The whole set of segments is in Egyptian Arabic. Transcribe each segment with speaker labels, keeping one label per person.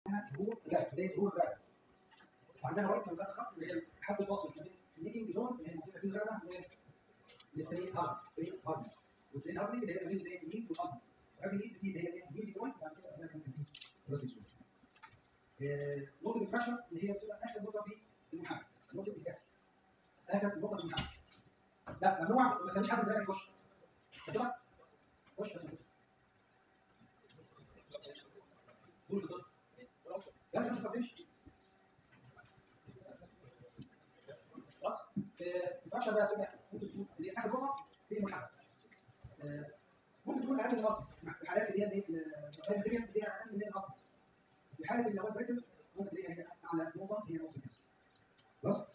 Speaker 1: ظهور الرقبه بدايه ظهور الرقبه وعندنا برضه نظام خط اللي هي الحد الفاصل ما بين الميدنج زون اللي هي موجوده في الرقبه والسبرين هارد سبرين هارد والسبرين هارد اللي هي ما بين اليمين والارض وقبل دي دي اللي هي الميدنج بوينت وبعد كده قبلها كان في الراس زون نقطه الفراكشر اللي هي بتبقى اخر نقطه في المحرك نقطه الكسر اخر نقطه في المحرك لا ممنوع ما تخليش حد زيك يخش كده خش خش خش لا مش ما تمشي خلاص الفرشه بقى تبقى ممكن تكون اللي اخر نقطه في المحرك آه، ممكن تكون اقل من نقطه في الحالات اللي هي دي الماتيريال اللي هي اقل من نقطه في حاله اللي هو البريتل ممكن تلاقيها هي اعلى نقطه هي نقطه الكسر خلاص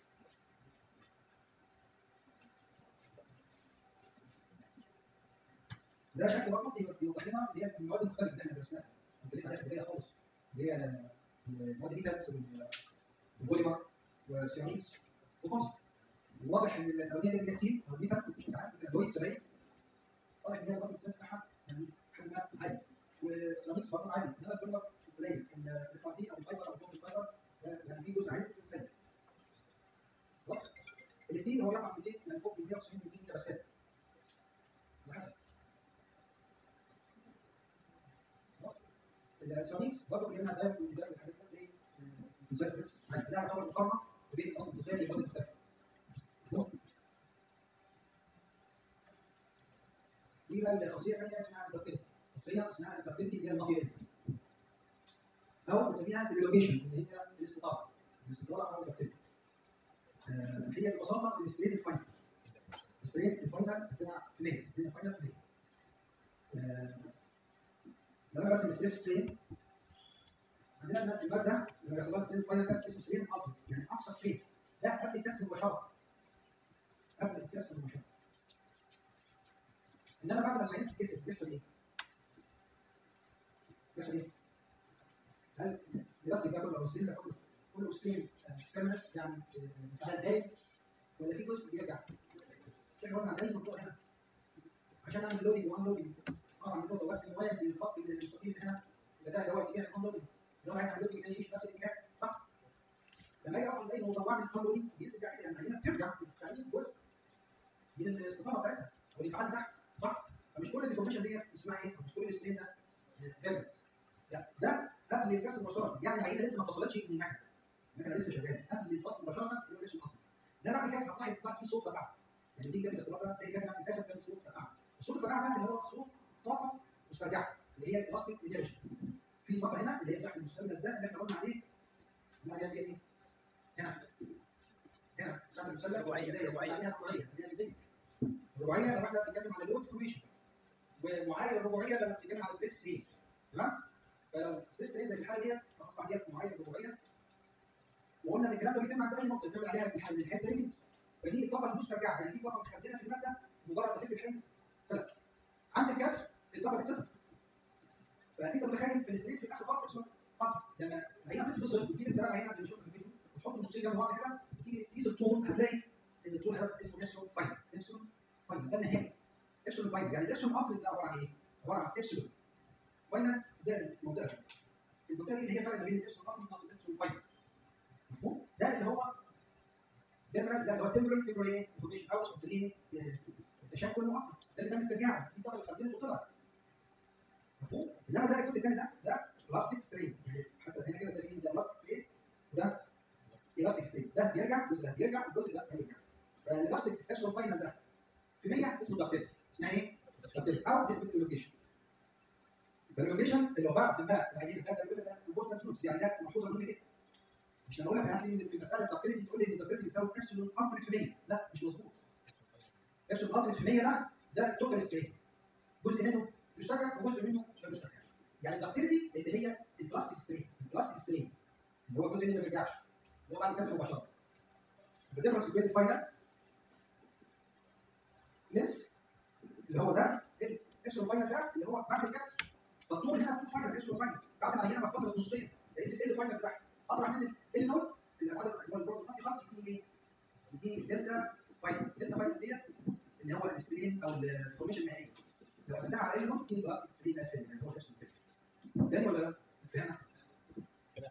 Speaker 1: ده شكل برضه بيوضح لنا اللي هي المواد المختلفه اللي احنا درسناها اتكلمنا عليها في البدايه خالص اللي هي المواد بيتاتس والبوليمر والسيراميكس وكونسبت واضح ان الاولانيه دي الستيل او البيتات الادويه 70 واضح ان هي برضه السنس بتاعها يعني حجمها عالي والسيراميكس برضه عالي انما البوليمر قليل الفاردين او الفايبر او الفوم الفايبر يعني في جزء عالي قليل الستيل هو يقع 200 يعني فوق 190 200 ميجا باسكال وحسب السيراميكس برضه بيجمع ده وده والحاجات دي امتصاص ستريس يعني ده يعتبر مقارنه بين النقط الامتصاصيه للمواد المختلفه دي بقى الخاصيه الثانيه اسمها الدكتيلتي خاصيه اسمها الدكتيلتي اللي هي الماتيريال او بنسميها الريلوكيشن اللي هي الاستطاله الاستطاله او الدكتيلتي آه هي ببساطه الستريت الفاينل الستريت الفاينل بتاع في 100 الستريت الفاينل في 100 آه لو انا برسم ستريس سترين عندنا الماده لما بيحصل لها سترين فاينل ده اسمه سترين التر يعني اقصى سترين ده قبل الكسر مباشره قبل الكسر مباشره انما بعد ما العين تتكسر بيحصل ايه؟ بيحصل ايه؟ هل البلاستيك ده كله او السترين ده كله كله سترين كامل يعني على دايم ولا في جزء بيرجع؟ عشان قلنا عن اي منطقه هنا عشان اعمل لودنج وان لودنج اقف عند النقطه بس موازي للخط اللي المستقيم هنا يبقى ده اللي هو اتجاه الان لودنج لو عايز اعمل لودنج تاني يمشي نفس الاتجاه صح؟ لما اجي اقف عند اي نقطه واعمل الان لودنج بيرجع كده يعني هنا بترجع بتستعيد جزء من الاستقامه بتاعتها والانفعال تحت صح؟ فمش كل الديفورميشن دي اسمها ايه؟ مش كل السبرين ده بيرجع لا ده قبل الكسر مباشره يعني العينه لسه ما فصلتش من المكنه المكنه لسه شغاله قبل الفصل مباشره هو لسه مقطع ده بعد الكسر هتلاحظ يطلع فيه صوت فرقعه يعني تيجي كده تقرا تلاقي كده في الاخر بتعمل صوت فرقعه الصوت الفرقعه ده اللي هو صوت طاقه مسترجعه اللي هي الالاستيك انرجي في طاقه هنا اللي هي مساحه المثلث ده اللي احنا قلنا عليه قلنا عليها دي ايه؟ هنا هنا مساحه المثلث
Speaker 2: رباعية.
Speaker 1: رباعيه عليها رباعيه اللي هي زنك الرباعيه لما احنا بنتكلم على لود فورميشن ومعايير الرباعيه لما بنتكلم على سبيس ستريم تمام؟ فلو سبيس ستريم زي الحاله ديت فاصبح ديت معايير الرباعيه وقلنا ان الكلام ده بيتم عند اي نقطه بنعمل عليها الحل الهيد ريليز فدي الطاقه المسترجعه يعني دي طاقه متخزنه في الماده مجرد بسيط الحمل طلع عند الكسر الطاقه دي بتطلع فانت متخيل في الستريت في الاخر خالص اسمه قطع لما العينه تتفصل وتجيب انت بقى العينه زي ما شفنا في الفيديو وتحط النصين جنب بعض كده وتيجي تقيس الطول هتلاقي ان الطول هيبقى اسمه ابسلون فاينل ابسلون فاينل ده النهائي ابسلون فاينل يعني الابسلون ابسلون ده عباره عن ايه؟ عباره عن ابسلون فاينل زائد المنطقه دي المنطقه دي اللي هي فرق ما بين الابسلون ابسلون ناقص الابسلون فاينل مفهوم؟ ده اللي هو تمبرال ده اللي هو تمبرال تمبرال ايه؟ انفورميشن او بنسميه تشكل مؤقت ده اللي تم استرجاعه دي طبعا اللي اتخزنت وطلعت مفهوم؟ انما ده الجزء الثاني ده ده بلاستيك سترين يعني حتى هنا كده تلاقي ده بلاستيك سترين وده الاستيك سترين ده بيرجع الجزء ده بيرجع والجزء ده بيرجع فالالاستيك ابسون فاينل ده في 100 اسمه دكتيلتي اسمها ايه؟ دكتيلتي او ديسبيكولوكيشن الريلوكيشن اللي هو بعد ما العينه ده بيقول لك ده امبورتنت روتس يعني ده ملحوظه مهمه جدا مش لما اقول لك هات لي في مساله الدكتيلتي تقول لي ان الدكتيلتي بيساوي ابسولون التريت في 100 لا مش مظبوط ابسولون التريت في 100 ده ده التوتال سترين جزء منه يسترجع وجزء منه ما يسترجعش يعني الدكتيلتي اللي هي البلاستيك سترين البلاستيك سترين اللي هو الجزء اللي ما بيرجعش اللي هو بعد الكسر مباشره الديفرنس بين الفاينل لينس اللي هو ده الابسولون فاينل ده اللي هو بعد الكسر فالطول هنا طول فاينل الابسولون فاينل بعد ما العينه ما اتكسرت نصين يقيس ال فاينل بتاعها اطرح من ال نوت اللي بعد اللي هو البروتين الاصلي خالص يديني ايه؟ يديني دلتا فاينل الدلتا فاينل ديت اللي هو السترين او الفورميشن النهائيه لو قسمتها على ال نوت تديني بلاستيك سترين ده يعني هو نفس الفكره تاني ولا لا؟ فهمنا؟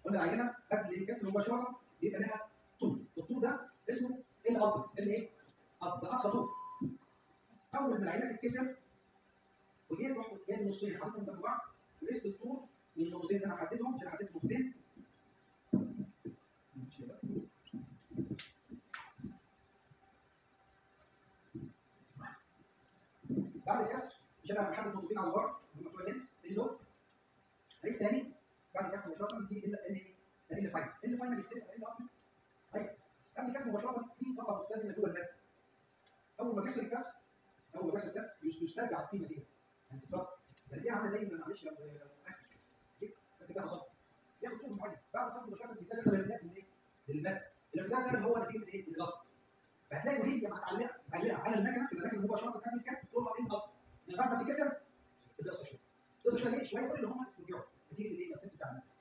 Speaker 1: كل عينه قبل الكسر مباشره بيبقى لها طول الطول ده اسمه ال الت ال ايه؟ الت ده اقصى طول اول ما العينه تتكسر وجيت رحت جايب نصين حاططهم جنب بعض وقست الطول من النقطتين اللي انا حددهم عشان حددت نقطتين بعد الكسر مش انا محدد نقطتين على بره هم بتوع اللينس اللي دول قيس تاني بعد الكسر مباشره بيجي ال ال ايه؟ ال فاينل ال فاينل يختلف عن ال اب طيب قبل الكسر مباشره في طبقه مختزنه جوه الماده اول ما بيحصل الكسر اول ما بيحصل الكسر يس- يسترجع القيمه دي يعني تتفضل يعني دي عامله زي ما معلش لو اسك بس كده صح ياخد طول معين بعد الكسر مباشره بيتلاقي مثلا ارتداد من ايه؟ للماده الارتداد ده اللي هو نتيجه الايه؟ الغصب فهتلاقي وهي متعلقه متعلقه على المكنه في الاماكن مباشره قبل الكسر طولها ايه الاب من بعد ما تتكسر بتقصر شويه تقصر شويه ليه؟ شويه كل اللي هم استرجعوا نتيجه الايه؟ الاسيست بتاع المكنه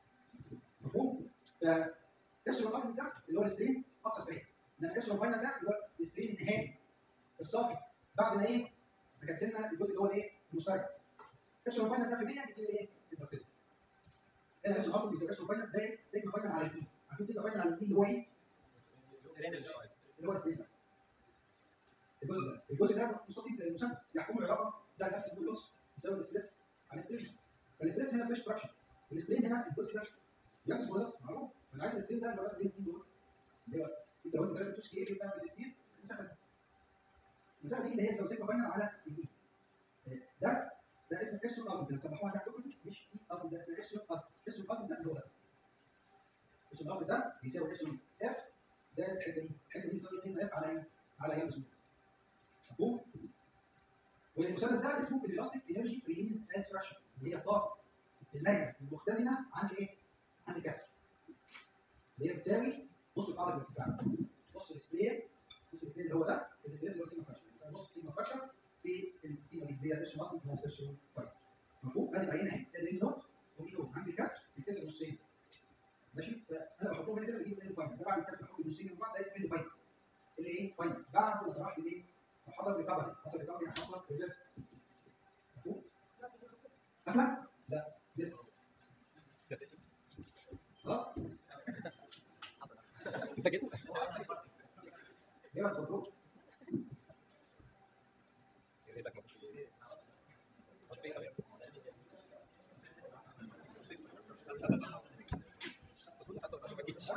Speaker 1: مفهوم؟ ف ابسلون الالتيميت ده اللي هو السترين اقصى سترين انما ابسلون فاينل ده اللي هو السترين النهائي الصافي بعد ما ايه؟ ما كنسلنا الجزء اللي هو الايه؟ المسترجع ابسلون فاينل ده في 100 يدينا ايه؟ البارتيكل هنا ابسلون الالتيميت بيساوي ابسلون فاينل زائد سيجما فاينل على الاي عارفين سيجما فاينل على الاي اللي هو ايه؟ اللي هو السترين ده الجزء ده الجزء ده مستطيل مسدس يحكم العلاقه ده نفس الجزء يساوي الاستريس على السترين فالاستريس هنا ستريس فراكشن والسترين هنا الجزء ده يعكس مدرس معروف انا عارف السترين ده اللي هو الاثنين دول اللي هو انت لو انت درست توسكي ايه بيبقى بالسترين المسافه دي المسافه دي اللي هي تساوي سيجما فاينل على الاي ده ده اسمه ابسلون التيمت هتسمحوها هناك توكن مش اي التيمت ده اسمه ابسلون التيمت ابسلون التيمت ده اللي هو ده ابسلون التيمت ده بيساوي ابسلون اف زائد الحته دي الحته دي بتساوي سيجما اف على ايه؟ على ايه مسموح مفهوم؟ والمثلث ده اسمه الالاستيك انرجي ريليز اند فراكشن اللي هي الطاقه المرنه المختزنه عند ايه؟ عند الكسر اللي هي بتساوي نص القاعده بالارتفاع نص السبرين نص السبرين اللي هو ده السبريس اللي هو سيجما فراكشن بيساوي نص سيجما فراكشن في القيمه دي اللي هي ابسلون واحد ناقص ابسلون طيب مفهوم؟ ادي العينه اهي ادي نوت واي نوت عند الكسر بيتكسر نصين ماشي فانا بحطهم هنا كده بجيب ال فاينل ده بعد الكسر احط النصين جنب بعض ده اسمه ال فاينل اللي ايه؟ فاينل بعد ما طرحت الايه؟ حصل ريكفري حصل ريكفري يعني حصل ريفرس مفهوم؟ قفله؟ لا لسه خلاص؟
Speaker 2: انت جيت
Speaker 1: ليه ما تفضلوش؟
Speaker 2: يا ريتك ما كنتش كنت فين أوي. كل حصل ما جيتش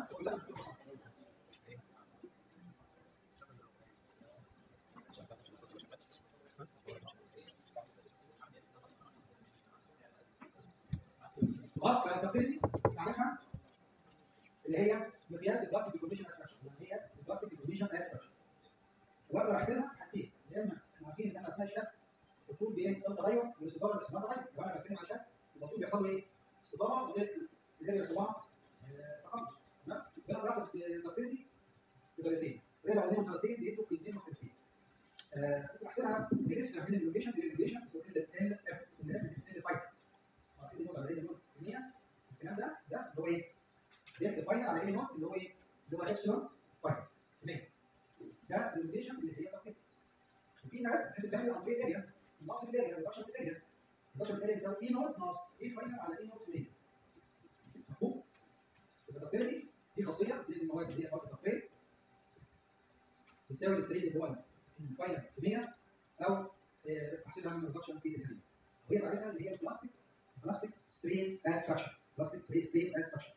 Speaker 1: خلاص فالتفصيل دي تعرفها اللي هي مقياس البلاستيك ديفورميشن اتراكشن اللي هي البلاستيك ديفورميشن اتراكشن واقدر احسبها حاجتين يا اما احنا عارفين ان احنا اثناء الشد الطول بيحصل تغير والاستداره بيحصل لها تغير وانا بتكلم عن شد يبقى الطول بيحصل له ايه؟ استداره وغير غير بيحصل لها آه، تقمص تمام؟ بقدر احسب التقدير دي بطريقتين رضا عليهم طريقتين بيدوا قيمتين مختلفين آه، ممكن احسبها بنسبه من اللوكيشن للوكيشن تساوي ال ال اف ال اف ال فاينل عارفين النقطه على ال نقطه 100 الكلام ده ده اللي هو ايه؟ بيحسب فاينل على ال نقط اللي هو ايه؟ اللي هو ابسلون فاينل تمام ده اللوكيشن اللي هي تقدير وفي نقط بتحسب بها عن طريق الاريا ناقص الاريا ريدكشن في الاريا ريدكشن في الاريا بيساوي اي نوت ناقص اي فاينل على اي نوت في 100 مفهوم؟ التقدير دي دي خاصيه لازم المواد اللي هي مواد التقدير بتساوي الستريت اللي هو الفاينل في 100 او آه، احسبها من ريدكشن في الاريا وهي تعريفها اللي هي البلاستيك بلاستيك سترين اد فراكشن بلاستيك سترين اد فراكشن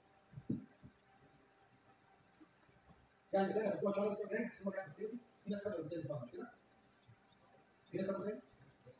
Speaker 1: يعني مثال هتكون ان شاء الله الاسبوع الجاي هتسمعوا يعني في في ناس كاتبه مثال اسمها مش كده؟ في ناس كاتبه مثال؟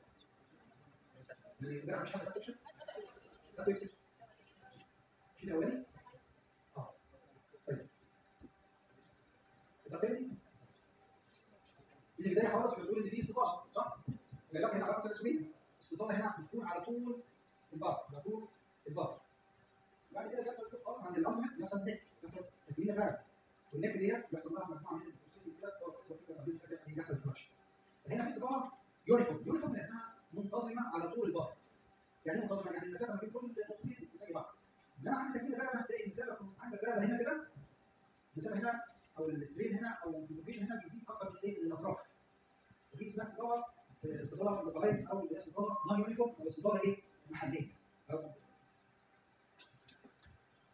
Speaker 1: يعني امبارح مش حد خد سكشن؟ خد ويب سكشن؟ مش الاولاني؟ اه طيب التقرير دي دي البدايه خالص بتقول ان في استطاله صح؟ العلاقه هنا علاقه تسويه الاستطاله هنا بتكون على طول البار على طول البار بعد كده بيحصل خالص عند الالتيميت بيحصل نك بيحصل تكوين الراب والنك ديت بيحصل لها مجموعه من البروسيس كده بعدين بيحصل بيحصل فلاش فهنا في استطاله يونيفورم يونيفورم لانها منتظمه على طول البار يعني ايه منتظمه يعني المسافه ما بين كل نقطتين زي بعض انما عند تكوين الرقبه هتلاقي المسافه عند الرقبه هنا كده المسافه هنا او السترين هنا او البروفيشن هنا بيزيد اكتر من الايه من الاطراف ودي اسمها استطاله استطاله لوكالايز او اللي هي استطاله نون يونيفورم او استطاله ايه محليه أو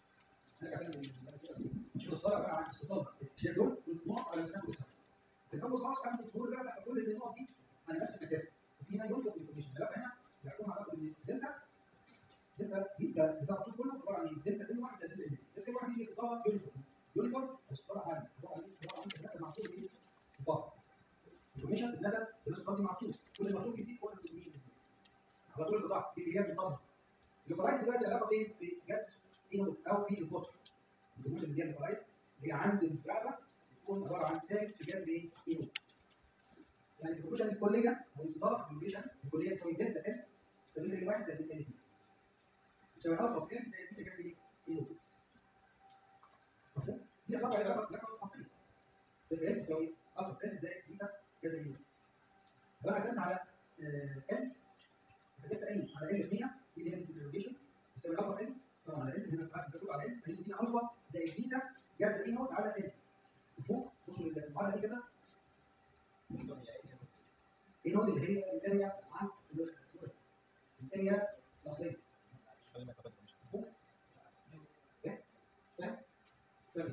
Speaker 1: نرجع تاني لل- مش الاصدار عباره عن استطاله الاشياء دول والنقط على مسافه الاسهم في الاول خالص كان الظهور الرابع فكل النقط دي على نفس المسافه وفي هنا يونيفورم انفورميشن الرابع هنا بيحكم على ان دلتا دلتا دلتا بتاع الطول كله عباره عن ايه؟ دلتا ال واحد زائد دلتا ال دلتا ال واحد دي استطاله يونيفورم يونيفورم او استطاله عامه عباره عن ايه؟ عباره عن النسب مع الطول ايه؟ بعض انفورميشن النسب النسب دي مع الطول كل ما الطول بيزيد كل ما الانفورميشن بيزيد على طول القطاع في غياب منتظم اللوكلايز دلوقتي علاقه فين؟ في جذر انوت او في القطر الانفورميشن اللي هي اللوكلايز هي عند الرقبه تكون عباره عن ثابت في جذر ايه؟ انوت يعني الانفورميشن الكليه او الاستطاله الانفورميشن الكليه تساوي دلتا ال تساوي دلتا ال واحد زائد دلتا ال اثنين تساوي الفا في ال زائد بيتا جذر ايه؟ انوت مفهوم؟ دي علاقه علاقه علاقه خطيه دلتا ال تساوي الفا في ال زائد بيتا جذر انوت لو انا قسمت على ال دلتا ال على ال في 100 دي اللي هي نسبه الروتيشن يساوي الفا في ال طبعا على ال هنا القسم ده كله على ال هيدينا الفا زائد بيتا جذر اي نوت على ال مفهوم؟ بصوا المعادله دي كده اي نوت اللي هي الاريا عن الاريا الاصليه
Speaker 2: خلي مسافات مش
Speaker 1: ثاني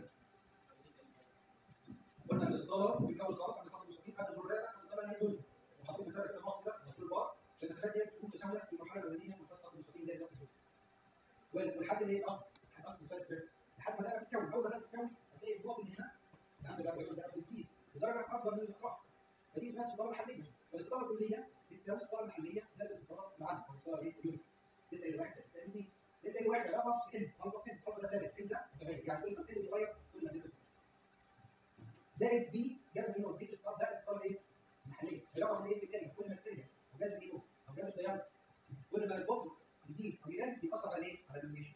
Speaker 1: قلنا الاصدار في الاول خالص عند خط المستقيم قبل ظهور الرابع الاصدار هي الجزء وحطيت مسافه كده نقط كده مطلوب بار فالمسافات دي تكون تساويه في المرحله الاولانيه من خط المستقيم ده نفس الجزء والحد اللي هي اه الحد مساوي بس لحد ما الرابع تتكون اول ما الرابع تتكون هتلاقي النقط اللي هنا اللي عند الرابع ده بتزيد بدرجه اكبر من الاطراف فدي اسمها استداره محليه والاستداره الكليه بتساوي الاستداره المحليه ده الاستداره العامه او الاستداره ايه؟ اليونت تلقى الواحد تلقى الاثنين تلقى الواحد علاقه في ال الفا في ال الفا ده ثابت ال ده متغير يعني كل ما ال بيتغير كل ما ال زائد بي جذر ايه دي الاستداره ده الاستداره ايه؟ المحليه علاقه في الايه؟ في الاريا كل ما الاريا او جذر ايه او جذر الديامتر كل ما البطء يزيد او يقل بيأثر على ايه؟ على الالوميشن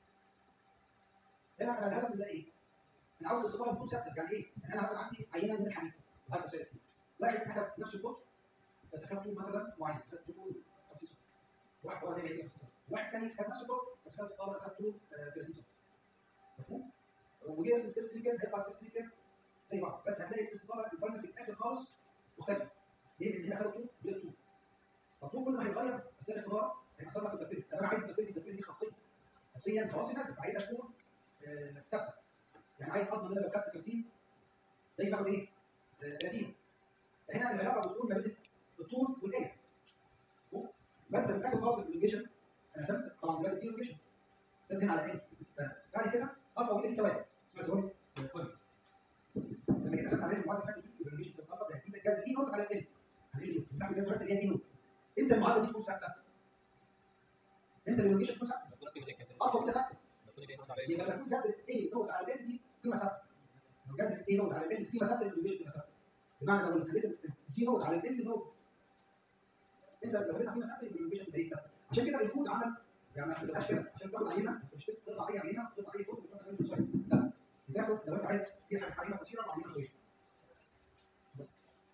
Speaker 1: هنا انا الهدف من ده ايه؟ انا عاوز الاستداره تكون ثابته يعني ايه؟ يعني انا مثلا عندي عينه من الحديد وهذا اساس واحد اخذ نفس القطر بس خد طول مثلا معين خد طول 50 سم واحد هو زي ما هي 50 سم واحد ثاني خد نفس القطر بس خد استطاله خد طول آه، 30 سم مفهوم؟ وجه نفس السيس سليكر هيطلع السيس سليكر زي بعض بس هتلاقي الاستطاله الفاينل في الاخر خالص مختلفه ليه؟ لان هنا خد طول غير طول فالطول كل ما هيتغير اثناء الاختبار هيأثر لك في البكتيريا طب انا عايز البكتيريا البكتيريا دي خاصيه خاصيه خواص الناتج عايزها تكون آه، ثابته يعني عايز اضمن ان انا لو خدت 50 زي باخد ايه؟ آه، 30 فهنا العلاقه بتكون ما بين الطول والاريا فانت في الاخر خالص الانجيشن انا قسمت طبعا دلوقتي دي انجيشن قسمت هنا على ايه بعد كده الفا وبيتا دي ثوابت اسمها ثوابت قرن لما جيت قسمت على المعادله اللي فاتت دي الانجيشن قسمت الفا زائد بيتا جذر اي نوت على ال على ال بتاعت الجذر بس اللي هي اي نوت امتى المعادله دي تكون ثابته؟ امتى الانجيشن تكون ثابته؟
Speaker 2: بكون في بداية كاسة
Speaker 1: الفا وبيتا ثابته
Speaker 2: بكون اللي ينون على
Speaker 1: يبقى لما يكون جذر اي نوت على ال دي قيمه ثابته لو جذر اي نوت على ال دي قيمه ثابته الانجيشن قيمه ثابته بمعنى لو خليت الجي نوت على ال نوت انت لو خليتها قيمه ثابته يبقى الانجيشن هي ثابته عشان كده الكود عمل يعني ما تحسبهاش كده عشان تاخد عينه مش تقطع اي عينه تقطع اي كود وتروح تعمل مسايد لا بتاخد لو انت عايز في حاجه اسمها عينه قصيره وعينه طويله بس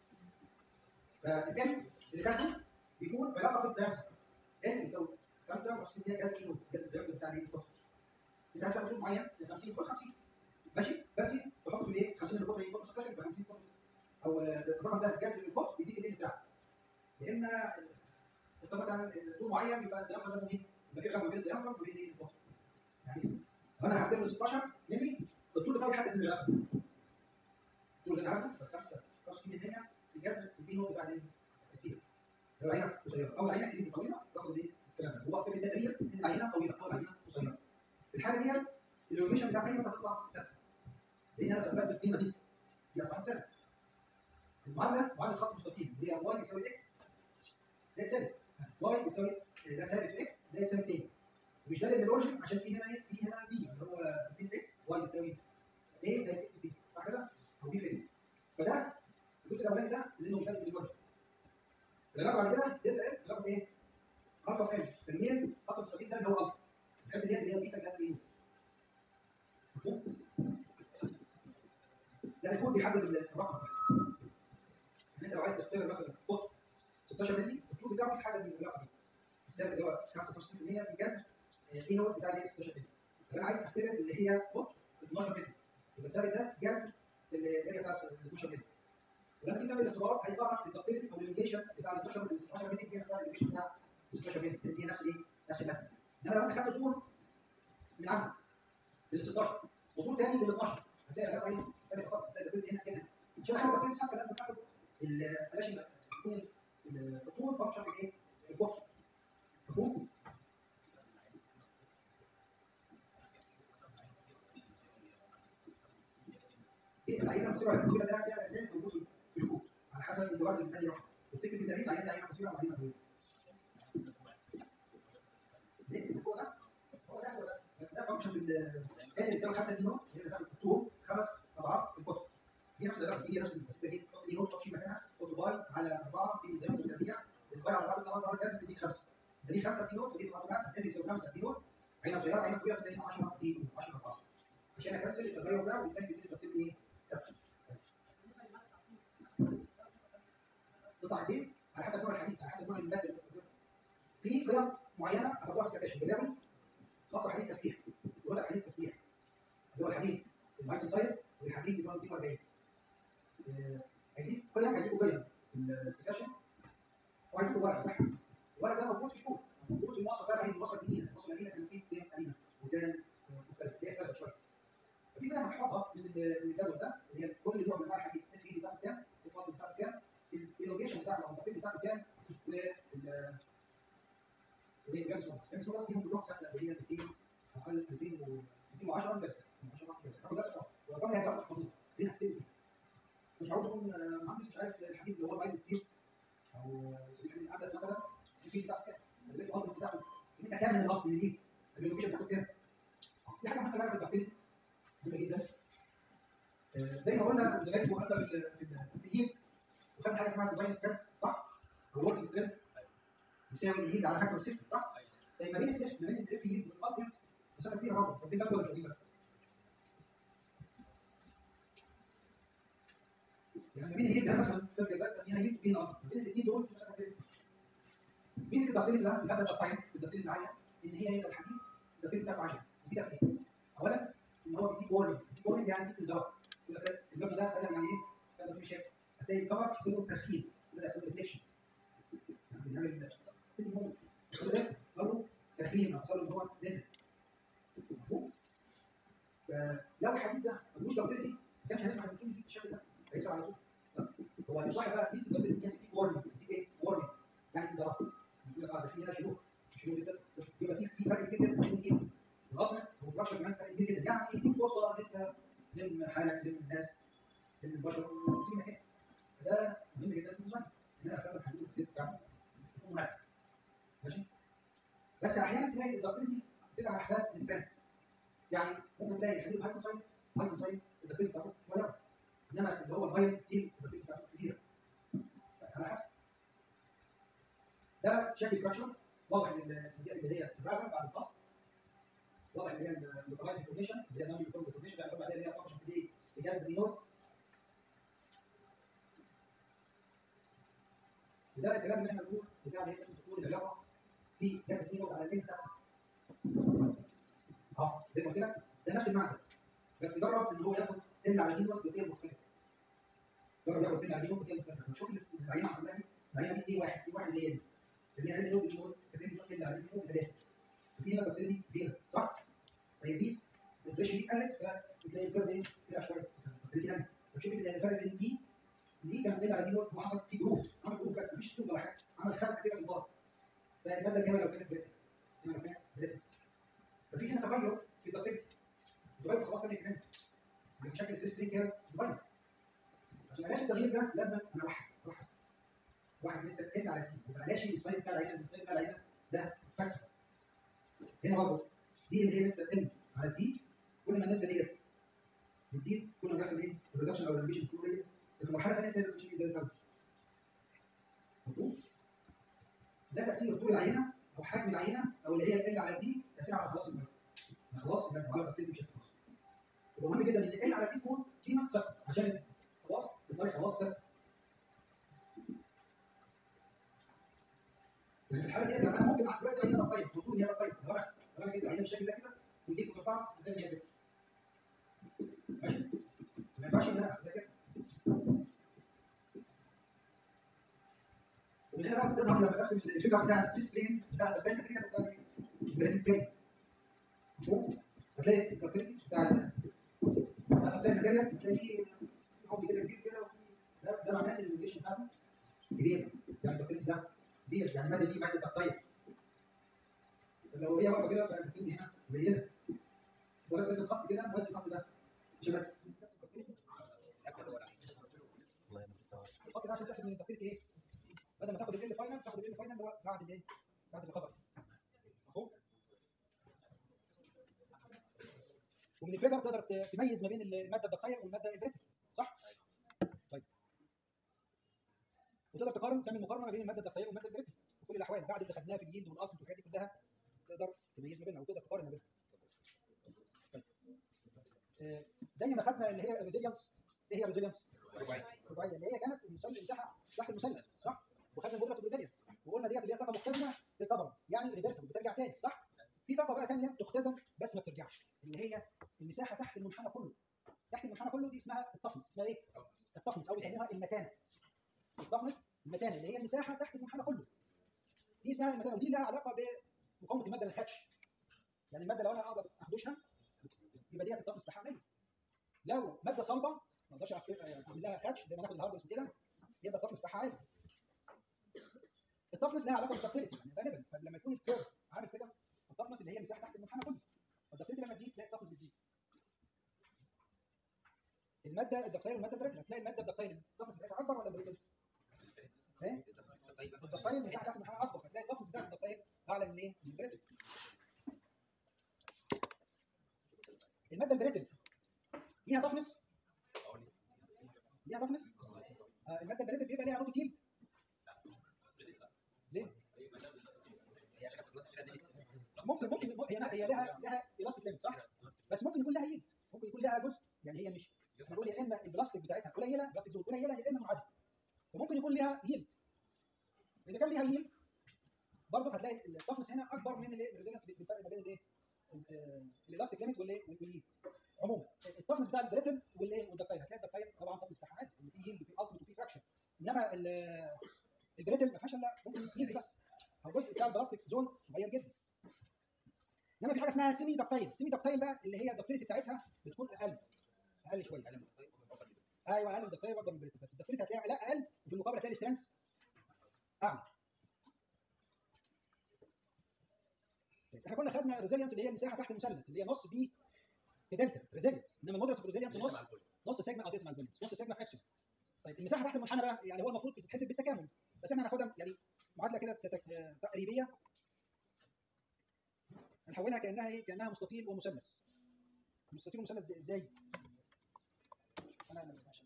Speaker 1: فالان اللي تاخده بيكون علاقه في الدايمتر ان يساوي 25 جذر كيلو جذر الدايمتر بتاع الايه؟ انت عايز تعمل معين 50 كل 50 ماشي بس تحط في الايه 50 القطر يبقى 16 يبقى 50 قطر او آه، الرقم ده جذر القطر بيديك الايه بتاعك يا اما تختار مثلا طول معين يبقى الدايمتر لازم ايه يبقى في علاقه ما بين الدايمتر وما بين ايه القطر يعني لو انا هعتبر 16 مللي الطول بتاعه يحدد من العلاقه الطول اللي انا هاخده 5 65 مللي الجذر 60 هو بتاع الايه السيره لو العينه قصيره او العينه كبيره طويله باخد ايه الكلام ده هو في التقرير ان العينه طويله او العينه قصيره في الحاله دي الانيميشن بتاع اي هتطلع ثابته لان انا ثبت القيمه دي دي اصبحت ثابته المعادله معادله خط مستقيم اللي هي واي يساوي اكس زائد سالب واي يساوي ده سالب في اكس زائد سالب 2 مش بادئ من الاورجن عشان في هنا ايه في هنا بي اللي هو بي اكس واي يساوي ايه زائد اكس بي صح كده؟ او بي في اكس فده الجزء الاولاني ده اللي هو مش بادئ من الاورجن العلاقه بعد كده دلتا ال علاقه ايه؟ الفا في ال فالميل خط مستقيم ده اللي هو الفا الحته دي اللي هي بيتا جاز ايه؟ مفهوم؟ ده الكود بيحدد الرقم ده يعني انت لو عايز تختبر مثلا قطر 16 مللي الطول بتاعه بيتحدد من العلاقه دي السالب اللي هو 65% في جذر اي نوت بتاع دي 16 مللي طب انا عايز اختبر اللي هي قطر 12 مللي يبقى السالب ده جذر الاريا بتاع 12 مللي ولما تيجي تعمل الاختبار هيطلع لك الدكتيريتي او الليميشن بتاع ال 12 مللي 16 مللي هي نفسها الليميشن بتاع 16 مللي دي نفس ايه؟ نفس المتن انما لو انت خدت طول من عنده لل 16 وطول تاني لل 12 هتلاقي ده ايه؟ تاني خالص هتلاقي ده هنا هنا عشان اخد تقريبا ثابته لازم تاخد ال- بلاش ال- تكون ال- الطول فانكشن في الايه؟ في القطر مفهوم؟ ايه العينه المصيره على الطويله ده ده اساسا موجود في الكود على حسب انت واخد من انهي رقم وبتكتب في التاريخ عينه عينه مصيره وعينه طويله ليه؟ هو ده هو ده هو ده بس ده فانكشن في ال n بيساوي 5 دي نوت هي بتاخد الطول خمس اضعاف القطر هي نفس الرقم هي نفس البسيطه دي تحط ايه نوت تشيل مكانها تحط باي على 4 في الديناميك التربيع الباي على 4 طبعا مرة لازم تديك 5 ده دي 5 دي نوت ودي طبعا بس n بيساوي 5 دي نوت عينه صغيره عينه كبيره بتلاقي 10 دي نوت 10 اضعاف عشان اكنسل التغير ده وبالتالي تبتدي تكتب لي ايه؟ ثابته قطع الدين على حسب نوع الحديد على حسب نوع الماده اللي بتستخدمها في قيم معينه هتطبقها في السكاشن جداول خاصه بحديد التسليح يقول لك حديد التسليح اللي هو الحديد الهايت سايد والحديد اللي هو 240 آه، هيديك قيم هيديكوا قيم في السكاشن وهيديكوا ورق بتاعها الورق ده موجود في الكود موجود في المواصفه بتاع الحديد المواصفه الجديده المواصفه القديمه كان فيه قيم قديمه وكان آه، مختلف هي اختلفت شويه ففي قيم هتحفظها من ال- من الجدول ده اللي هي كل نوع من انواع الحديد اف اي بتاعته كام اف بتاعته كام الالوجيشن بتاعته او التقليد بتاعته كام وال وهي جامس مارس جامس مارس فيهم كلهم سهله اللي هي 200 اقل 2000 و 210 جلسه 210 جلسه الرقم ده اه والارقام اللي هتعرف تحفظها دي هتسيب دي مش عاوز تكون آه، مهندس مش عارف الحديد اللي هو المايل ستيل او سبيل الحديد العدس مثلا الفيز بتاعته كام البيت الوزن بتاعته انت كام من الوقت منين الالوجيشن بتاعته كام في حاجه مهمه بقى في التقليد مهمه جدا آه، زي ما قلنا زمان مهمه في ال- في ال- في اليد وخدنا حاجه اسمها ديزاين ستريس صح؟ او وركينج ستريس يساوي اليد على فاكتور سيفتي صح؟ طيب ما بين السيفتي ما بين الاف يد والالتيميت مسافه كبيره برضه واخدين بالكم ولا مش واخدين بالكم؟ يعني ما بين اليد ده مثلا فاكر ده هنا يد وبين الالتيميت ما بين الاثنين دول في مسافه كبيره ميزه الدكتيريتي بقى اللي خدها التايم الدكتيريتي العاليه ان هي يبقى الحديد الدكتيريتي بتاعته عاليه مفيده في ايه؟ اولا ان هو بيديك وورنينج بيديك وورنينج يعني بيديك انذارات يقول لك المبنى ده بدا يعني ايه؟ كذا في مشاكل هتلاقي الكفر حصل له ترخيم بدا يحصل له ديتكشن يعني بنعمل حصل له ده حصل له ترخيم او حصل له ان هو نزل مفهوم؟ فلو الحديد ده ملوش دكتيريتي ما كانش هيسمح ان يزيد بالشكل ده هيكسر على طول لا. هو يصاحب بقى ميزه الدكتيريتي يعني بيديك وورنينج بيديك ايه؟ وورنينج يعني انذارات يقول لك اه ده في هنا شروط شروط جدا يبقى في في فرق كبير جدا بين الاثنين الغلط والفراكشر كمان فرق كبير جدا يعني يديك فرصه ان انت تلم حالك تلم الناس تلم البشر وتسيب مكان فده مهم جدا في الديزاين ان انا استخدم حديد التكتيك بتاعه يكون مناسب ماشي بس احيانا تلاقي الاضافه دي بتبقى على حساب السبانس يعني ممكن تلاقي الحديد الهايت سايد هايت سايد الاضافه بتاعته صغيره انما اللي هو الهايت ستيل الاضافه بتاعته كبيره على حسب ده شكل فراكشر واضح ان الدي اللي هي الرابع بعد الفصل واضح ان هي اللوكلايز انفورميشن اللي هي نون يونيفورم انفورميشن ده بعدين اللي هي فانكشن في دي اجازه دي نور وده الكلام اللي احنا بنقول بتاع اللي هي تكون العلاقه في جذب دي نور على الانس اه زي ما قلت لك ده نفس المعنى بس جرب ان هو ياخد ال على دي نور بقيم مختلفه جرب ياخد ال على دي نور بقيم مختلفه شوف العينه حصل لها ايه العينه دي ايه واحد ايه واحد اللي هي دي اللي هي عين نور بيقول كمان نور اللي على نور ثلاثه وفي هنا بكتيريا كبيره صح؟ طيب دي البريشر دي قلت فبتلاقي الكيرف ايه طلع شويه البكتيريا قلت فشوف الفرق بين دي دي كان بين على دي نور وحصل في جروف عمل جروف بس مفيش طول ولا حاجه عمل خنقه كده في البار فالماده كمان لو كانت بريتك هنا لو كانت بريتك ففي هنا تغير في البكتيريا التغير خلاص كمان كمان يعني شكل السيس كيرف اتغير عشان علاج التغيير ده لازم انا واحد واحد واحد لسه ال على تي يبقى لا شيء السايز بتاع العينه السايز بتاع العينه ده فاكتور هنا برضه دي اللي هي نسبه ال على تي كل ما النسبه ديت بتزيد كل ما بيحصل ايه؟ الريدكشن او الريليشن بتكون قليله في مرحله ثانيه تلاقي الريليشن زي الفرق مفهوم؟ ده تاثير طول العينه او حجم العينه او اللي هي ال على تي تاثير على خلاص الماده خلاص الماده وعلى بكتيريا بشكل خاص ومهم جدا ان ال على تي تكون قيمه ثابته عشان خلاص تفضلي خلاص ثابته يعني في الحاله دي انا ممكن مع دلوقتي عينه طيب المفروض ان هي طيب لو انا لو انا جبت العينه بالشكل ده كده وجيت مصبعها هتلاقي ان هي كده ماشي ما ينفعش ان انا اخدها كده ومن هنا بقى بتظهر لما ترسم الفيجر بتاع السبيس ترين بتاع البتاين ترين بتاع البريد التاني مفهوم؟ هتلاقي الدكتوريتي بتاع ال- بتاع الدكتور الماتيريال هتلاقي فيه حب كده كبير كده وفي ده ده معناه ان الريليشن بتاعته كبير يعني الدكتوريتي ده كبير يعني الماده دي ماده دكتايل لو هي واقفه كده فالدكتوريتي هنا قليله ورسم بس الخط كده وزن الخط ده شبه
Speaker 2: الله يمسك سوا
Speaker 1: الخط ده عشان تحسب من الدكتوريتي ايه؟ بدل ما تاخد ال فاينل تاخد ال فاينل اللي هو بعد الايه؟ بعد الريكفري مفهوم؟ ومن الفيجر تقدر ت- تميز ما بين الماده الدقيقه والماده البريتل صح؟ طيب وتقدر تقارن تعمل مقارنه ما بين الماده الدقيقه والماده البريتل في كل الاحوال بعد اللي خدناها في اليلد والالتمت والحاجات دي كلها تقدر تميز ما بينها وتقدر تقارن ما بينها طيب آه، زي ما خدنا اللي هي الريزيلينس ايه هي الريزيلينس؟ الرباعيه اللي هي كانت المثلث المساحه تحت المثلث صح؟ وخدنا المودرس والريزيلينس وقلنا ديت اللي هي طاقه مختزنه ريكفر يعني ريفرسبل بترجع تاني صح؟ في طاقه بقى ثانيه تختزن بس ما بترجعش اللي هي المساحه تحت المنحنى كله تحت المنحنى كله دي اسمها الطفنس اسمها ايه؟ الطفنس او بيسموها المتانه الطفنس المتانه اللي هي المساحه تحت المنحنى كله دي اسمها المتانه ودي لها علاقه بمقاومه الماده للخدش يعني الماده لو انا اقدر اخدشها يبقى ديت الطفنس بتاعها قليل لو ماده صلبه ما اقدرش أخد- اعمل لها خدش زي ما ناخد الهاردنس كده يبقى الطفنس بتاعها عالي الطفنس لها علاقه بالدكتيليتي يعني غالبا فلما يكون الكيرف عامل كده الطفنس اللي هي المساحه تحت المنحنى كله الدكتيليتي لما تزيد تلاقي الطفنس بتزيد الماده الدكتيل والماده البريتل هتلاقي الماده الدكتيل الطفنس بتاعتها اكبر ولا البريتل؟ ايه؟ الدكتيل المساحه تحت المنحنى اكبر فتلاقي الطفنس بتاع الدكتيل اعلى من ايه؟ من البريتل الماده البريتل ليها طفنس ليها طفنس آه الماده البريتل بيبقى ليها نقطه يلد ليه؟ ممكن ممكن هي هي لها لها الاستيك ليميت صح؟ بس ممكن يكون لها يلد ممكن يكون لها جزء يعني هي مش احنا بنقول يا اما البلاستيك بتاعتها قليله البلاستيك زون قليله يا اما منعدمه فممكن يكون لها يلد اذا كان ليها يلد برضه هتلاقي الطفنس هنا اكبر من الريزيلنس بالفرق ما بين الايه؟ الالاستيك ليميت والايه؟ واليلد عموما الطفنس بتاع البريتل والايه؟ والدكتايل هتلاقي الدكتايل طبعا الطفنس بتاعها عالي اللي فيه يلد وفيه التمت وفيه فراكشن انما ال- البريتل ما فيهاش الا ممكن يلد بس او الجزء بتاع البلاستيك زون صغير جدا انما في حاجه اسمها سيمي دكتايل سيمي دكتايل بقى اللي هي الدكتيليتي بتاعتها بتكون اقل اقل شويه ايوه اقل من الدكتيل واكبر من البريتل بس الدكتيليتي هتلاقيها لا اقل وفي المقابل هتلاقي السترينث اعلى طيب، احنا كنا خدنا الريزيلينس اللي هي المساحه تحت المثلث اللي هي نص بي في دلتا ريزيلينس انما المودرس في الريزيلينس نص نص سيجما او ديسمال فالينس نص سيجما في ابسلون طيب المساحه تحت المنحنى بقى يعني هو المفروض بتتحسب بالتكامل بس احنا هناخدها يعني معادله كده تت- تقريبيه هنحولها كانها ايه كانها مستطيل ومثلث مستطيل ومثلث زي- ازاي انا أنا- عشان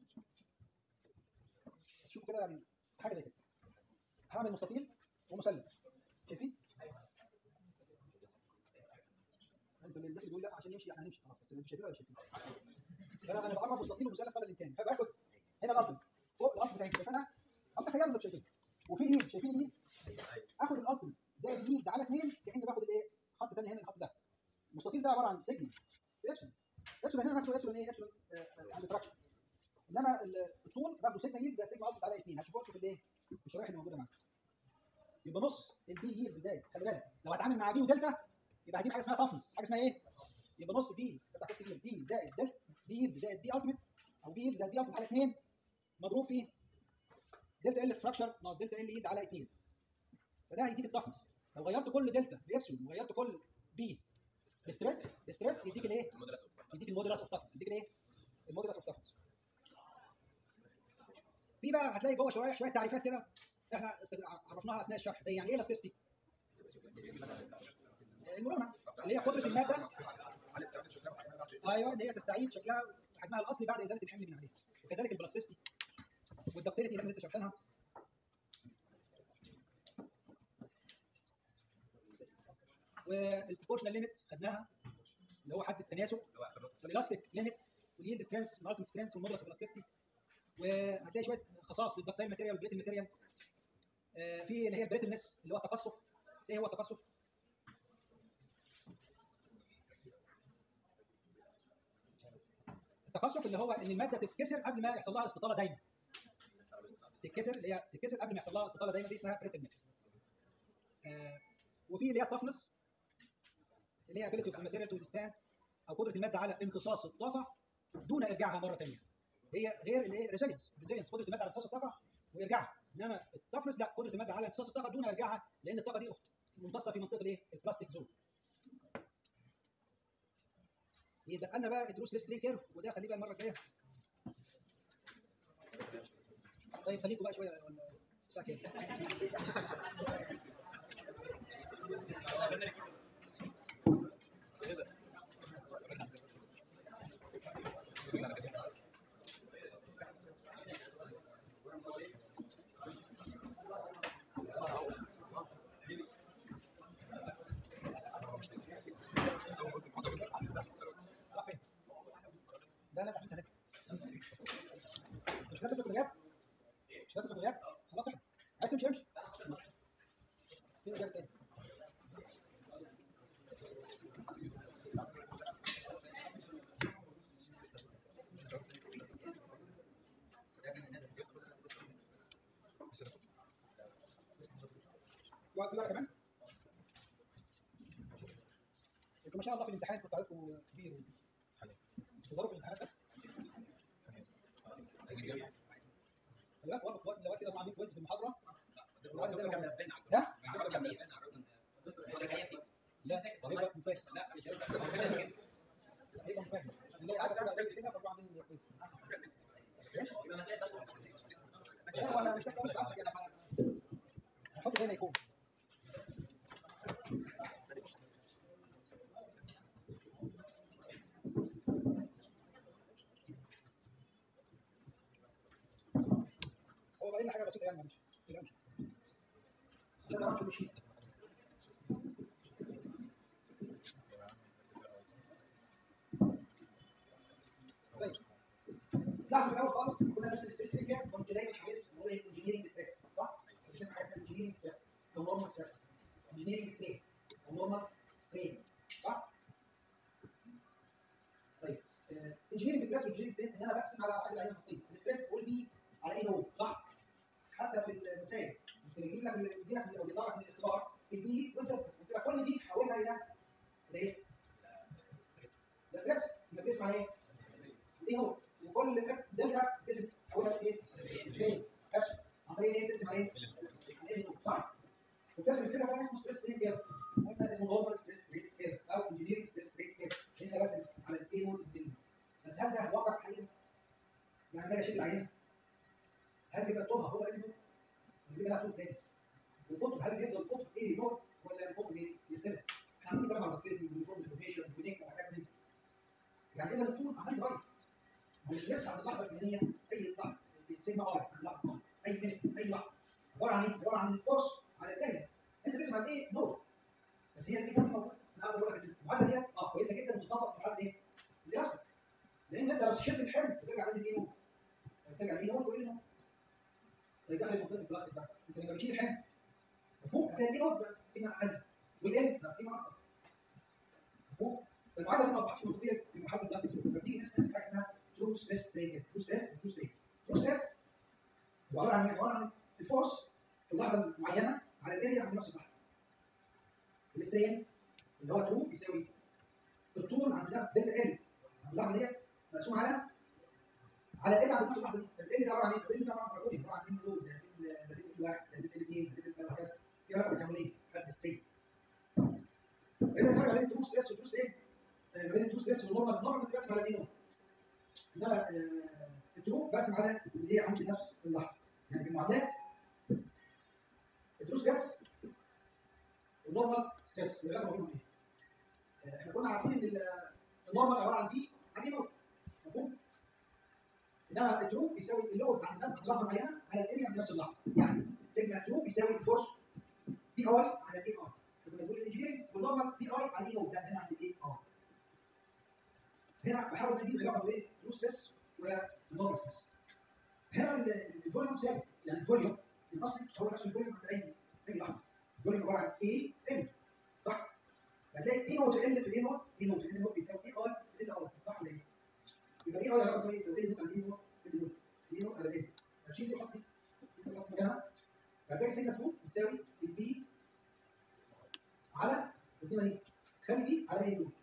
Speaker 1: بس شوفوا كده يعني حاجه زي كده هعمل مستطيل ومثلث شايفين انتوا اللي الناس اللي بيقول لا عشان يمشي يعني هنمشي خلاص بس مش شايفين ولا شايفين فانا انا بقرب مستطيل ومثلث قدر الامكان فباخد هنا الارض فوق الارض بتاعتي شايفينها او تخيلوا انكم شايفينها وفي اليمين شايفين اليمين اخد الالتيميت زائد اليمين ده على اثنين كاني باخد الايه خط ثاني هنا الخط ده المستطيل ده عباره عن سيجما في ابسلون ابسلون هنا نفسه ابسلون ايه ابسلون آه، آه، عند فراكشن انما ال- الطول باخده سيجما يلد زائد سيجما التيميت على اثنين هتشوفوها في الايه في الشرايح اللي موجوده معاك يبقى نص البي يلد زائد خلي بالك لو هتعامل مع بي ودلتا يبقى هجيب حاجه اسمها تفنس حاجه اسمها ايه يبقى نص بي فتح قوس كتير بي زائد دلتا بي يلد زائد بي التيميت او بي يلد زائد بي التيميت على 2 مضروب في دلتا ال فراكشر ناقص دلتا ال يلد على 2 فده هيديك التفنس لو غيرت كل دلتا بابسلون وغيرت كل بي بستريس بستريس يديك الايه؟ يديك المودولس اوف تفنس يديك الايه؟ المودولس اوف تفنس في بقى هتلاقي جوه شويه شويه تعريفات كده احنا است- عرفناها اثناء الشرح زي يعني ايه الاستيستي؟ المرونه اللي هي قدره الماده ايوه اللي هي تستعيد شكلها وحجمها الاصلي بعد ازاله الحمل من عليها وكذلك البلاستيستي والدكتيليتي اللي احنا لسه شارحينها والبروبورشنال ليميت خدناها اللي هو حد التناسب والالاستيك ليميت واليلد سترينث والالتيميت سترينث والمودرس بلاستيستي وهتلاقي شويه خصائص للدكتايل ماتيريال والبريتل ماتيريال آه، في اللي هي البريتلنس اللي هو التقصف ايه هو التقصف؟ التقصف اللي هو ان الماده تتكسر قبل ما يحصل لها استطاله دايما تتكسر اللي هي تتكسر قبل ما يحصل لها استطاله دايما دي اسمها بريتلنس آه وفي اللي هي التفنس اللي هي ability of the material to withstand او قدره الماده على امتصاص الطاقه دون ارجاعها مره ثانيه هي غير الايه ريزيلينس ريزيلينس قدره الماده على امتصاص الطاقه ويرجعها انما التفنس لا قدره الماده على امتصاص الطاقه دون ارجاعها لان الطاقه دي ممتصه في منطقه الايه البلاستيك زون يبقى لنا بقى الدروس سترين كيرف وده خليه بقى المره الجايه طيب خليكم بقى شويه ولا الساعه كام؟ راح فين؟ لا لا احنا سنتين مش هتثبت بالغياب؟ مش هتثبت بالغياب؟ خلاص احنا عايز تمشي امشي فين الغياب تاني؟ وقت في ورقه كمان؟ انتوا ما شاء الله في الامتحان كنت عليكم كبير تظهروا في الامتحانات بس خلي بالك وقت وقت لو كده عاملين كويس في المحاضره العدد ده ها؟ لا هيبقى مفاجئ هيبقى مفاجئ نلاقي عدد كده قليل كده فبقوا عاملين كويس لا وانا مش محتاج ساعتك يعني هحطه زي ما يكون هو باين لي حاجه بسيطه يعني معلش ما تقلقش عشان تعرف تمشي طيب لاحظوا في الاول خالص كنا نفس الستريس اللي كان كنت دايما حريص ان هو ايه انجينيرنج ستريس صح؟ مش اسمها حاجه اسمها انجينيرنج ستريس او نورمال ستريس انجينيرنج سترين او نورمال سترين صح؟ طيب انجينيرنج ستريس والانجينيرنج سترين ان انا بقسم على واحد العين المصريه الستريس قول بي على ايه نوع صح؟ حتى في المسائل انت بيجيب لك بيجي لك او بيظهر لك من الاختبار البي وانت بتبقى كل دي حولها الى الايه؟ ده ستريس يبقى بتقسم على ايه؟ ايه هو؟ وكل دلتا بتقسم تحولها لايه؟ سترين كبسول عن طريق ايه؟ تقسم على ايه؟ على ايه صح؟ وبتقسم الفكره بقى اسمه ستريس سترين كير قلنا اسمه نورمال ستريس سترين كير او انجينيرنج ستريس سترين كير انت بس على الايه نوت بس هل ده واقع حقيقه؟ يعني باجي اشيل العينه هل بيبقى طولها هو اللي ولا بيبقى لها طول تاني؟ والقطر هل بيفضل القطر ايه نوت ولا القطر بيختلف؟ احنا عاملين كلام على البكتيريا واليونيفورم ديفورميشن والنيك وحاجات من دي. يعني اذا الطول عمال يتغير. مش لسه عند اللحظه الفلانيه اي لحظه سيجما ار عند لحظه اي ميست اي لحظه عباره عن ايه؟ عباره عن الفورس على الكلمه انت تسمع الايه نوت بس هي الايه نوت موجوده انا اقدر اقول لك المعادله ديت اه كويسه جدا بتطبق في معادله ايه؟ الالاستيك لان انت لو شلت الحمل بترجع عند الايه نوت بترجع لايه نوت وايه نوت طيب دخل منطقه البلاستيك بقى انت لما بتشيل الحمل مفهوم هتلاقي الايه نوت بقى قيمه اقل والان بقى قيمه اكبر مفهوم فالمعادله دي ما اصبحتش منطقيه في مرحله البلاستيك فبتيجي نفس حاجه اسمها ترو ستريس سترين ترو ستريس ترو سترين ترو ستريس هو عباره عن ايه؟ عباره عن الفورس في اللحظه المعينه على الاريا عند نفس اللحظه السترين اللي هو ترو بيساوي الطول عند دلتا ال عند اللحظه ديت مقسوم على على ال عند نفس اللحظه دي ال ده عباره عن ايه؟ ال ده عباره عن بارابولي عباره عن ان لو زي زائد ال واحد زائد ال اثنين زائد ال وهكذا في علاقه تكامليه حد سترين اذا الفرق بين الترو ستريس والترو سترين ما بين الترو ستريس والنورمال النورمال كنت بقسم على الايه انما الترو بقسم على اللي هي عند نفس اللحظه يعني بالمعادلات الترو ستريس والنورمال ستريس العلاقه بينهم ايه؟ احنا كنا عارفين ان النورمال عباره عن بي عن ايه نوت مفهوم؟ انما الترو بيساوي اللود عند عند لحظه معينه على الاريا عند نفس اللحظه يعني سيجما ترو بيساوي الفورس بي اي على الاي ار كنا بنقول الانجينيرنج والنورمال بي اي على الاي نوت ده هنا عند الاي ار هنا بحاول اجيب العلاقه بين الترو ستريس والنورمال ستريس هنا الفوليوم ثابت يعني الفوليوم الاصلي هو نفس الفوليوم عند اي اي لحظه الفوليوم عباره عن اي ال صح؟ هتلاقي اي نوت ال في اي نوت اي نوت ال نوت بيساوي اي اي ال ار صح ولا ايه؟ يبقى اي اي عباره عن يساوي اي نوت على اي نوت ال نوت اي نوت على ايه؟ هشيل دي احط دي احط مكانها هتلاقي سيجما 2 يساوي البي على القيمه دي خلي بي على اي نوت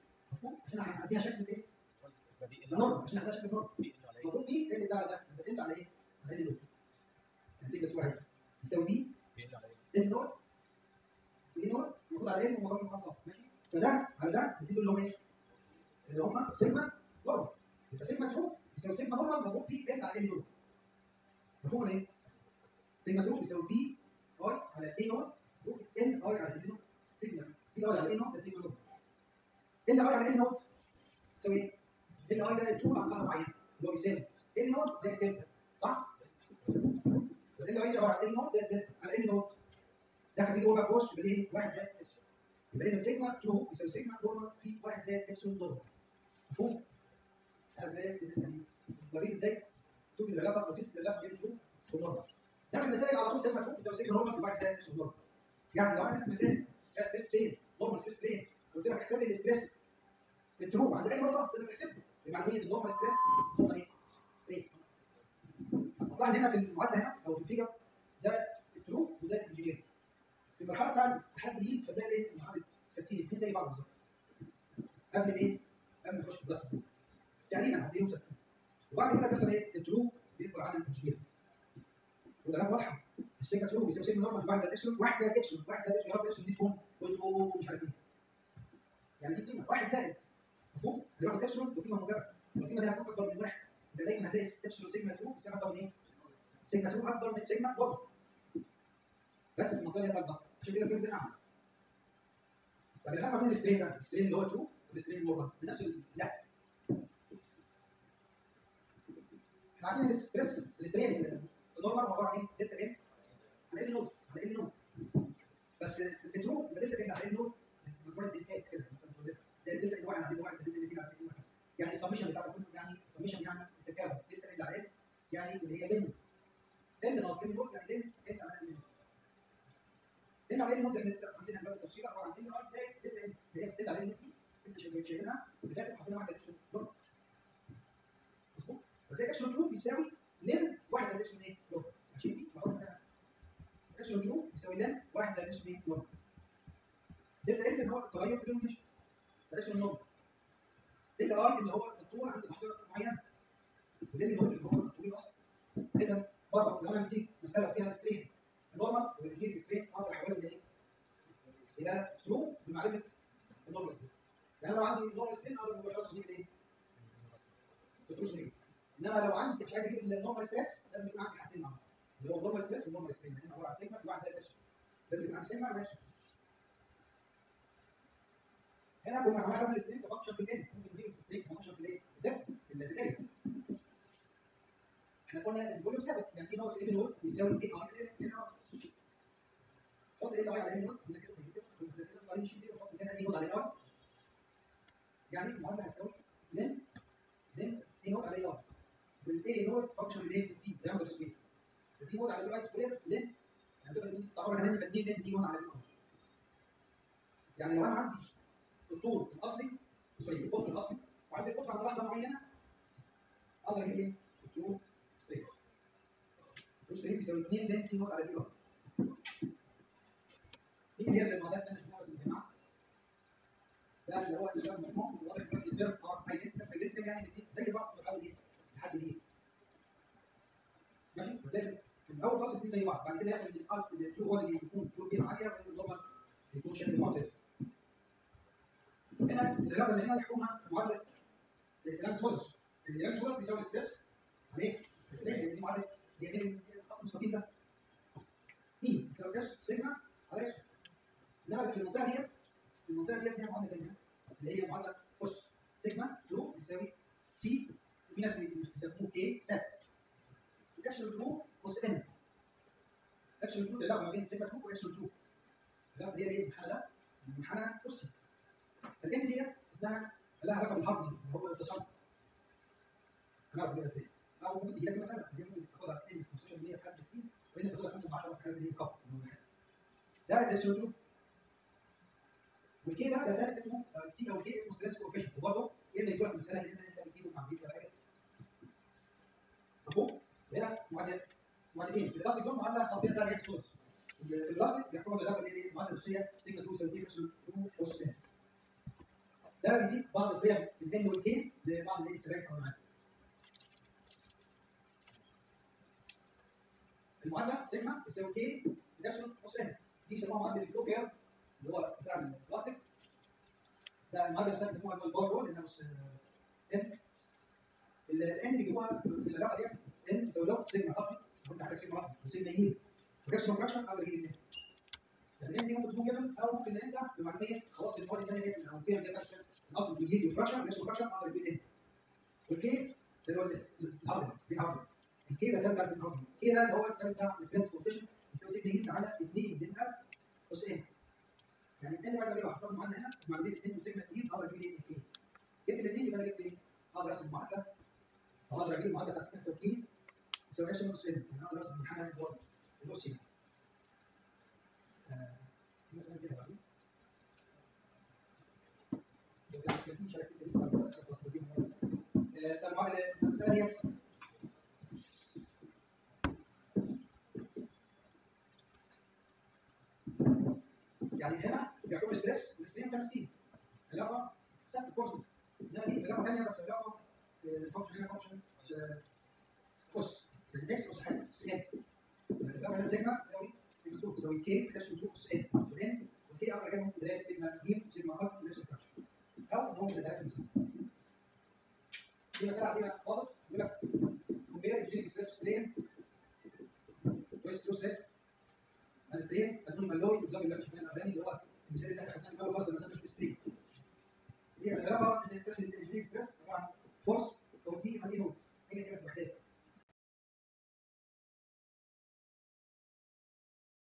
Speaker 1: مفهوم؟ عشان هديها شكل ايه؟
Speaker 2: فبي ال
Speaker 1: نورمال عشان هديها شكل نورمال
Speaker 2: بي ال على ايه؟
Speaker 1: المفروض في ال ده على ده يبقى ال على ايه؟ على ال نوت يعني سيجما 2 اهي يساوي بي
Speaker 2: بي ال على ايه؟
Speaker 1: ال نوت بي نوت المفروض على ال ومضروب مخلص ماشي فده على ده الاثنين اللي هم ايه؟ اللي هم سيجما نورمال يبقى سيجما 2 يساوي سيجما نورمال مضروب في ال على ال نوت مفهوم ولا ايه؟ سيجما 2 يساوي بي اي على اي نوت مضروب في ال اي على ال نوت سيجما بي اي على اي نوت ده سيجما نورمال ال اي على ال نوت يساوي ايه؟ ال اي ده الطول عن لحظه معينه اللي هو بيساوي ال نوت زائد دلتا صح؟ ال اي عباره عن ال نوت زائد دلتا على ال نوت ده هتيجي اوفر كورس يبقى ايه؟ 1 زائد ابسلون يبقى اذا سيجما 2 يساوي سيجما نورمال في 1 زائد ابسلون نورمال مفهوم؟ يعني وريك ازاي تشوف العلاقه او تثبت العلاقه بين النور والنورمال ده في المسائل على طول سيجما 2 يساوي سيجما نورمال في 1 زائد ابسلون نورمال يعني لو انا اديتك مثال ده ستريس سترين نورمال ستريس سترين قلت لك احسب لي الاستريس الترو عند اي نقطه تقدر تحسبه بمعلوميه النورمال ستريس هم ايه؟ سترين هتلاحظ هنا في المعادله هنا او في الفيجر ده الترو وده الانجينير في المرحله بتاع التحدي فتلاقي ايه؟ مرحله ثابتين الاثنين زي بعض بالظبط قبل الايه؟ قبل ما نخش في البلاستيك تقريبا هتلاقيهم ثابتين وبعد كده بيحصل ايه؟ الترو بيكبر عن الانجينير وده واضحه السيجما ترو بيساوي سيجما نورمال في 1 زائد ابسلون 1 زائد ابسلون 1 زائد ابسلون يا رب ابسلون دي تكون بوينت او مش عارف ايه يعني دي قيمه 1 زائد مفهوم؟ اللي واخد ابسلون ده قيمه موجبه القيمه دي هتكون اكبر من واحد يبقى دايما هتلاقي ابسلون سيجما 2 بيساوي اكبر من ايه؟ سيجما 2 اكبر من سيجما نورمال بس في المنطقه اللي هي بتاعت البسط عشان كده الكيرف ده اعلى طب العلاقه بين السترين بقى السترين اللي هو 2 والسترين النورمال بنفس ال- لا احنا عارفين الاستريس السترين النورمال هو عباره عن ايه؟ دلتا ال على ال نوت على ال نوت بس الترو يبقى دلتا ال على ال نوت مجموعه دلتات كده زي الدلتا ال 1 على ال 1 زي الدلتا ال 2 على ال 2 يعني السميشن بتاع ده كله يعني السميشن يعني التكامل دلتا ال على ال يعني اللي هي لين ال ناقص ال نوت يعني لين ال على ال نوت ال على ال نوت زي ما لسه عاملين هنبقى التفصيل عباره عن ال ناقص زائد دلتا ال اللي هي بتدل على ال نوت دي لسه شايفين- شايلينها اللي فاتت وحاطين واحده اسمه نورمال مظبوط فتلاقي ابسلون 2 بيساوي لين 1 زائد ابسلون ايه؟ نورمال عشان دي معروفه كده ابسلون 2 يساوي لين 1 زائد ابسلون ايه؟ نورمال دلتا ال اللي هو التغير في اللوكيشن ده ابسلون نورمال دلتا اي اللي هو الطول عند لحظه معينه وده اللي هو اللي هو الطول الاصلي اذا برضه لو انا مديك مساله فيها سترين النورمال والاثنين سترين اقدر احولهم لايه؟ الى سترو بمعرفه النورمال سترين يعني لو عندي النورمال سترين اقدر مباشره اجيب الايه؟ الترو سترين انما لو عندي مش عايز اجيب النورمال ستريس لازم يكون عندي حاجتين مع بعض اللي هو النورمال ستريس والنورمال سترين هنا عباره عن سيجما في واحد زائد ابسلون لازم يكون عندي سيجما وابسلون هنا كنا عملنا خدنا السترين كفانكشن في الاريا ممكن نجيب السترين كفانكشن في الايه؟ في الداتا في ال- في الاريا احنا قلنا الفوليوم ثابت يعني ايه نوت ايه نوت بيساوي ايه اي ايه ار حط ايه اي على ايه نوت كده كده كده كده كده وبعدين نشيل دي ونحط مكانها ايه نوت على ايه ار يعني المعادله هتساوي لين لين ايه نوت على ايه ار والاي نوت فانكشن الايه التي دايمتر سكوير الدي نوت على اي اي سكوير لين يعني تقدر دي تعتبر كمان يبقى 2 لين دي نوت على اي ار يعني لو انا عندي الطول الاصلي سوري القطر الاصلي وعندي القطر عند لحظه معينه اقدر اجيب ايه؟ الطول ستريت الطول ستريت بيساوي 2 لين دي نوت على دي ار دي اللي هي المعادلات اللي احنا شفناها في الجامعه ده اللي هو اللي هو المجموع واضح ان الديرف ار ايدنتيكال ايدنتيكال يعني الاثنين زي بعض بنحاول ايه؟ لحد ايه؟ ماشي؟ وتلاقي في الاول خالص الاثنين زي بعض بعد كده يحصل ان الالف اللي هو اللي بيكون طول قيمه عاليه والنورمال بيكون شكل معتدل هنا الرياضه اللي هنا يحكمها معادله الرانكس وولز الرانكس وولز بيساوي ستريس عليه ستريس دي معادله هي ايه الخط المستقيم ده اي يساوي اس سيجما على اس انما في المنطقه ديت في المنطقه ديت هي معادله ثانيه اللي هي معادله اس سيجما رو يساوي سي وفي ناس بيسموه كي سات الابسلون رو اس ان ابسلون رو ده العلاقه ما بين سيجما رو وابسلون رو العلاقه دي ايه المنحنى ده المنحنى اسي الان ديت اسمها لها علاقه بالهاردنج اللي هو التصنع هنعرف كده ازاي او ممكن تجي لك مثلا ممكن تاخدها ان 15% في حاله الستين وان تاخدها 5 من 10 في حاله الايه كاب اللي هو النحاس ده الاسيو 2 والكي ده ده سالب اسمه سي او كي اسمه ستريس كوفيشن وبرضه يا اما يجيب لك مساله يا اما انت بتجيبه مع بيت ولا حاجه مفهوم؟ هنا معادله معادلتين في الالاستيك زون معادله خطيه ثانيه هي سولز في الالاستيك بيحكمها العلاقه اللي هي المعادله الاساسيه سيجما 2 يساوي 2 اس ده بيديك بعض القيم الان والكي لبعض الايه السبائك او المعادن المعادله سيجما بتساوي كي بنفسه نص ان دي بيسموها معادله الفلو كيرف اللي هو بتاع البلاستيك ده المعادله نفسها بيسموها اللي هو الباور رول لانها نص ان الان اللي جواها العلاقه ديت ان بيساوي له سيجما ارتي قلت عندك سيجما ارتي وسيجما يجيب وجابسون فراكشن اقدر اجيب ان الان دي ممكن تكون جبل او ممكن انت بمعلوميه خلاص المواد الثانيه ديت او القيم ديت اشكال الارض بتجيب وفراكشن جابسون فراكشن اقدر اجيب ان والكي ده اللي هو الهاردنج ستيل هاردنج الكي ده سالب بتاع الهاردنج الكي ده اللي هو السالب بتاع الستريس كوفيشن يساوي سيجما يجيب على 2 من ال اس ان يعني ان بعد ما اجيب احطها معانا هنا معلوميه ان وسيجما يجيب اقدر اجيب ايه الكي جبت الاثنين يبقى انا جبت ايه؟ اقدر ارسم المعادله اقدر اجيب المعادله بتاعت سيجما كي يساوي ابسلون نص ان يعني اقدر ارسم الحاجه جوه النص هنا آه، في مثلا كده بعدين. كان في شركة كده بعد كده بس كنت بجيب مرة. آه، طب المعادلة- المسألة ديت يعني هنا بيعتبر ستريس والستريم كان ستيم علاقة ثابت كونستنت انما دي علاقة ثانية بس علاقة فانكشن هنا فانكشن اس الاكس اس حاجة اس ان العلاقة هنا سيجما تساوي سيجما 2 تساوي كي في نفس 2 اس ان والان والكي اقدر اجيبهم بداية سيجما ج وسيجما ار في نفس الفانكشن او ان هو من بداية المسألة دي مسألة عادية خالص بيقول لك compare engineering stress strain with true stress السترين هتكون ملوي بالظبط اللي احنا شفناه الاولاني اللي هو المثال اللي احنا خدناه من اول خالص لما سمى سترين هي العلاقه ان تسال الانجينيرنج ستريس عباره عن فورس